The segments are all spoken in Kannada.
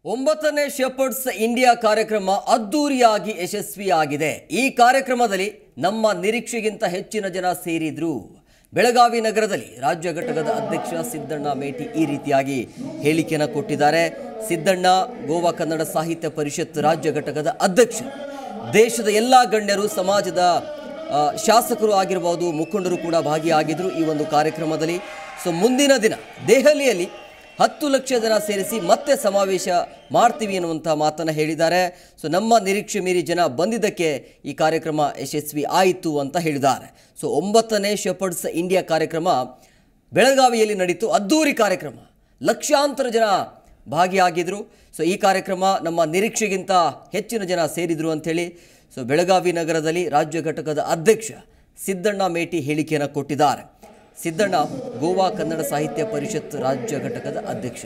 ಒಂಬತ್ತನೇ ಶೆಪರ್ಡ್ಸ್ ಇಂಡಿಯಾ ಕಾರ್ಯಕ್ರಮ ಅದ್ದೂರಿಯಾಗಿ ಯಶಸ್ವಿಯಾಗಿದೆ ಈ ಕಾರ್ಯಕ್ರಮದಲ್ಲಿ ನಮ್ಮ ನಿರೀಕ್ಷೆಗಿಂತ ಹೆಚ್ಚಿನ ಜನ ಸೇರಿದ್ರು ಬೆಳಗಾವಿ ನಗರದಲ್ಲಿ ರಾಜ್ಯ ಘಟಕದ ಅಧ್ಯಕ್ಷ ಸಿದ್ದಣ್ಣ ಮೇಟಿ ಈ ರೀತಿಯಾಗಿ ಹೇಳಿಕೆಯನ್ನು ಕೊಟ್ಟಿದ್ದಾರೆ ಸಿದ್ದಣ್ಣ ಗೋವಾ ಕನ್ನಡ ಸಾಹಿತ್ಯ ಪರಿಷತ್ ರಾಜ್ಯ ಘಟಕದ ಅಧ್ಯಕ್ಷ ದೇಶದ ಎಲ್ಲ ಗಣ್ಯರು ಸಮಾಜದ ಆ, ಶಾಸಕರು ಆಗಿರ್ಬೋದು ಮುಖಂಡರು ಕೂಡ ಭಾಗಿಯಾಗಿದ್ದರು ಈ ಒಂದು ಕಾರ್ಯಕ್ರಮದಲ್ಲಿ ಸೊ ಮುಂದಿನ ದಿನ ದೆಹಲಿಯಲ್ಲಿ ಹತ್ತು ಲಕ್ಷ ಜನ ಸೇರಿಸಿ ಮತ್ತೆ ಸಮಾವೇಶ ಮಾಡ್ತೀವಿ ಅನ್ನುವಂಥ ಮಾತನ್ನು ಹೇಳಿದ್ದಾರೆ ಸೊ ನಮ್ಮ ನಿರೀಕ್ಷೆ ಮೀರಿ ಜನ ಬಂದಿದ್ದಕ್ಕೆ ಈ ಕಾರ್ಯಕ್ರಮ ಯಶಸ್ವಿ ಆಯಿತು ಅಂತ ಹೇಳಿದ್ದಾರೆ ಸೊ ಒಂಬತ್ತನೇ ಶೆಪರ್ಡ್ಸ್ ಇಂಡಿಯಾ ಕಾರ್ಯಕ್ರಮ ಬೆಳಗಾವಿಯಲ್ಲಿ ನಡೀತು ಅದ್ದೂರಿ ಕಾರ್ಯಕ್ರಮ ಲಕ್ಷಾಂತರ ಜನ ಭಾಗಿಯಾಗಿದ್ದರು ಸೊ ಈ ಕಾರ್ಯಕ್ರಮ ನಮ್ಮ ನಿರೀಕ್ಷೆಗಿಂತ ಹೆಚ್ಚಿನ ಜನ ಸೇರಿದರು ಅಂಥೇಳಿ ಸೊ ಬೆಳಗಾವಿ ನಗರದಲ್ಲಿ ರಾಜ್ಯ ಘಟಕದ ಅಧ್ಯಕ್ಷ ಸಿದ್ದಣ್ಣ ಮೇಟಿ ಹೇಳಿಕೆಯನ್ನು ಕೊಟ್ಟಿದ್ದಾರೆ ಸಿದ್ದಣ್ಣ ಗೋವಾ ಕನ್ನಡ ಸಾಹಿತ್ಯ ಪರಿಷತ್ ರಾಜ್ಯ ಘಟಕದ ಅಧ್ಯಕ್ಷ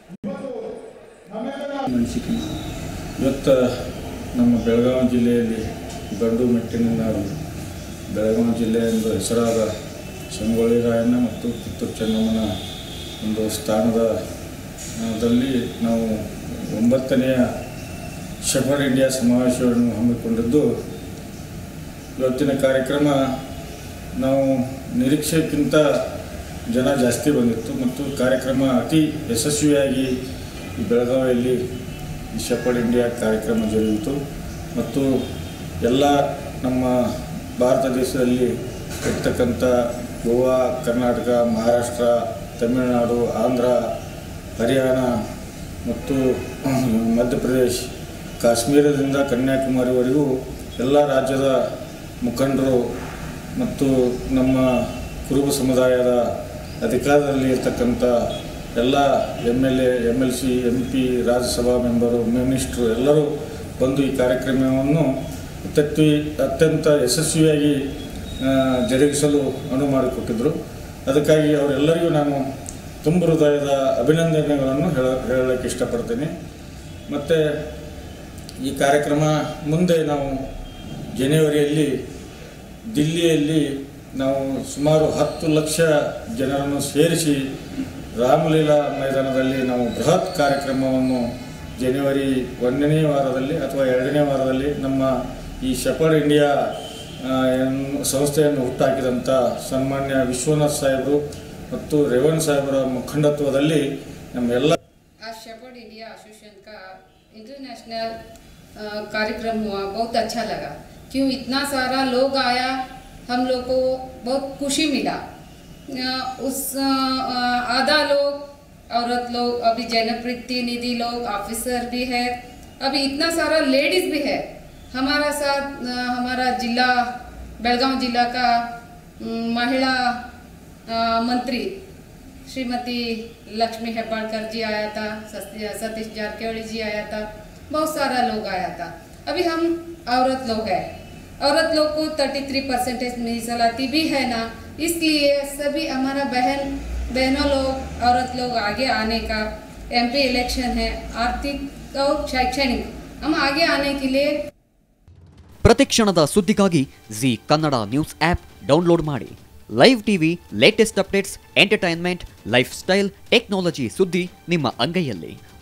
ಮೆಣಸಿಕೆ ಇವತ್ತು ನಮ್ಮ ಬೆಳಗಾವಿ ಜಿಲ್ಲೆಯಲ್ಲಿ ಗಂಡು ಮೆಟ್ಟಿನಿಂದ ಬೆಳಗಾವಿ ಜಿಲ್ಲೆ ಎಂದು ಹೆಸರಾದ ಸಂಗೊಳ್ಳಿ ರಾಯಣ್ಣ ಮತ್ತು ಕಿತ್ತೂರು ಚೆನ್ನಮ್ಮನ ಒಂದು ಸ್ಥಾನದ ಆ, ದಲ್ಲಿ ನಾವು ಒಂಬತ್ತನೆಯ ಶಫರ್ ಇಂಡಿಯಾ ಸಮಾವೇಶವನ್ನು ಹಮ್ಮಿಕೊಂಡಿದ್ದು ಇವತ್ತಿನ ಕಾರ್ಯಕ್ರಮ ನಾವು ನಿರೀಕ್ಷೆಗಿಂತ ಜನ ಜಾಸ್ತಿ ಬಂದಿತ್ತು ಮತ್ತು ಕಾರ್ಯಕ್ರಮ ಅತಿ ಯಶಸ್ವಿಯಾಗಿ ಈ ಬೆಳಗಾವಿಯಲ್ಲಿ ಈ ಶಫರ್ ಇಂಡಿಯಾ ಕಾರ್ಯಕ್ರಮ ಜರುಗಿತು ಮತ್ತು ಎಲ್ಲ ನಮ್ಮ ಭಾರತ ದೇಶದಲ್ಲಿ ಇರ್ತಕ್ಕಂಥ ಗೋವಾ ಕರ್ನಾಟಕ ಮಹಾರಾಷ್ಟ್ರ ತಮಿಳುನಾಡು ಆಂಧ್ರ ಹರಿಯಾಣ ಮತ್ತು ಮಧ್ಯಪ್ರದೇಶ್ ಕಾಶ್ಮೀರದಿಂದ ಕನ್ಯಾಕುಮಾರಿವರೆಗೂ ಎಲ್ಲ ರಾಜ್ಯದ ಮುಖಂಡರು ಮತ್ತು ನಮ್ಮ ಕುರುಬ ಸಮುದಾಯದ ಅಧಿಕಾರದಲ್ಲಿ ಇರ್ತಕ್ಕಂಥ ಎಲ್ಲ M L A M L C M P Rajya Sabha member minister ಎಲ್ಲರೂ ಬಂದು ಈ ಕಾರ್ಯಕ್ರಮವನ್ನು ಅತ್ಯತ್ವಿ ಅತ್ಯಂತ ಯಶಸ್ವಿಯಾಗಿ ಆ, ಜರುಗಿಸಲು ಅನುವು ಮಾಡಿಕೊಟ್ಟಿದ್ದರು ಅದಕ್ಕಾಗಿ ಅವರೆಲ್ಲರಿಗೂ ನಾನು ತುಂಬ ಹೃದಯದ ಅಭಿನಂದನೆಗಳನ್ನು ಹೇಳ ಹೇಳಕ್ಕೆ ಇಷ್ಟಪಡ್ತೀನಿ ಮತ್ತು ಈ ಕಾರ್ಯಕ್ರಮ ಮುಂದೆ ನಾವು ಜನವರಿಯಲ್ಲಿ ದಿಲ್ಲಿಯಲ್ಲಿ ನಾವು ಸುಮಾರು ಹತ್ತು ಲಕ್ಷ ಜನರನ್ನು ಸೇರಿಸಿ ರಾಮಲೀಲಾ ಮೈದಾನದಲ್ಲಿ ನಾವು ಬೃಹತ್ ಕಾರ್ಯಕ್ರಮವನ್ನು ಜನವರಿ ಒಂದನೇ ವಾರದಲ್ಲಿ ಅಥವಾ ಎರಡನೇ ವಾರದಲ್ಲಿ ನಮ್ಮ ಈ ಶಪರ್ಡ್ ಇಂಡಿಯಾ ಆ, ಎನ್ನು ಸಂಸ್ಥೆಯನ್ನು ಹುಟ್ಟಾಕಿದಂಥ ಸನ್ಮಾನ್ಯ ವಿಶ್ವನಾಥ್ ಸಾಹೇಬರು ಮತ್ತು ರೇವಣ್ ಸಾಹೇಬರ ಮುಖಂಡತ್ವದಲ್ಲಿ ನಮ್ಮೆಲ್ಲ आज शेपर्ड इंडिया एसोसिएशन का इंटरनेशनल अ, कार्यक्रम हुआ बहुत अच्छा लगा क्यों इतना सारा लोग आया हम लोग को बहुत खुशी मिला अ, उस अ, अ, आधा लोग औरत लोग अभी जनप्रतिनिधि लोग ऑफिसर भी है अभी इतना सारा लेडीज भी है हमारा साथ अ, हमारा जिला बेलगांव जिला का अम, महिला अ, मंत्री श्रीमती लक्ष्मी हेब्बाड़कर जी आया था सत्य- सतीश जारकिहोली जी आया था बहुत सारा लोग आया था अभी हम औरत लोग हैं औरत लोग को 33 परसेंटेज मीसलाती भी है ना इसलिए सभी हमारा बहन बहनों लोग औरत लोग आगे आने का एमपी इलेक्शन है आर्थिक और शैक्षणिक हम आगे आने के लिए ಪ್ರತಿಕ್ಷಣದ ಸುದ್ದಿಗಾಗಿ Zee Kannada news app download ಮಾಡಿ live TV latest updates entertainment lifestyle technology ಸುದ್ದಿ ನಿಮ್ಮ ಅಂಗೈಯಲ್ಲಿ